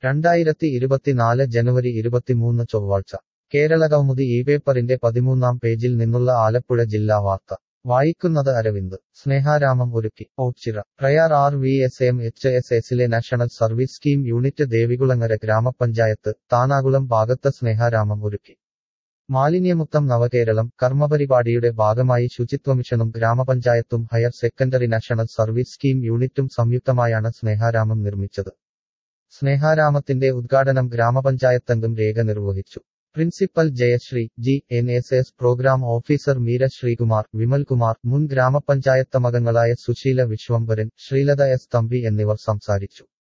രണ്ടായിരത്തി ഇരുപത്തിനാല് ജനുവരി ഇരുപത്തിമൂന്ന് ചൊവ്വാഴ്ച കേരളകൗമുദി ഈ പേപ്പറിന്റെ പതിമൂന്നാം പേജിൽ നിന്നുള്ള ആലപ്പുഴ ജില്ലാ വാർത്ത വായിക്കുന്നത് അരവിന്ദ് സ്നേഹാരാമം ഒരുക്കി Oachira Prayar R V S M H S എസിലെ national service scheme unit Devikulangara ഗ്രാമപഞ്ചായത്ത് താനാകുളം ഭാഗത്ത് സ്നേഹാരാമം ഒരുക്കി മാലിന്യമുക്തം നവകേരളം കർമ്മപരിപാടിയുടെ ഭാഗമായി ശുചിത്വമിഷനും ഗ്രാമപഞ്ചായത്തും higher secondary national service scheme യൂണിറ്റും സംയുക്തമായാണ് സ്നേഹാരാമം നിർമ്മിച്ചത് സ്നേഹാരാമത്തിന്റെ ഉദ്ഘാടനം ഗ്രാമപഞ്ചായത്തംഗം രേഖ നിർവഹിച്ചു principal Jayasree G N S S programme officer Meera Sreekumar Vimalkumar മുൻ ഗ്രാമപഞ്ചായത്തമംഗങ്ങളായ സുശീല വിശ്വംഭരൻ ശ്രീലത എസ് തമ്പി എന്നിവർ സംസാരിച്ചു